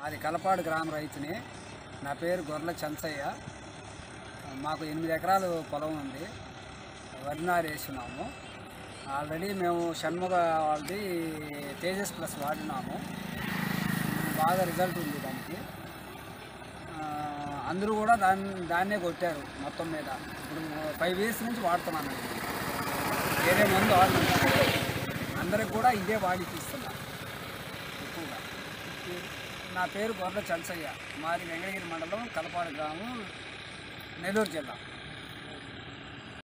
మాది కలపాడు గ్రామ రైతుని నా పేరు గొర్రెల చంచయ్య మాకు ఎనిమిది ఎకరాలు పొలం ఉంది వరి నారు వేసినాము ఆల్రెడీ మేము షణ్ముగ వాళ్ళది తేజస్ ప్లస్ వాడినాము బాగా రిజల్ట్ ఉంది దానికి ఆ, అందరూ కూడా దాన్ని దాన్నే కొట్టారు మొత్తం మీద ఇప్పుడు ఫైవ్ ఇయర్స్ నుంచి వాడుతున్నాను వేరే మందు వాడుతున్నాను అందరికి కూడా ఇదే వాడి తీస్తున్నా ఎక్కువగా నా పేరు గొర్రెల చంచయ్య మాది వెంకటగిరి మండలం కలపాడు గ్రామం నెల్లూరు జిల్లా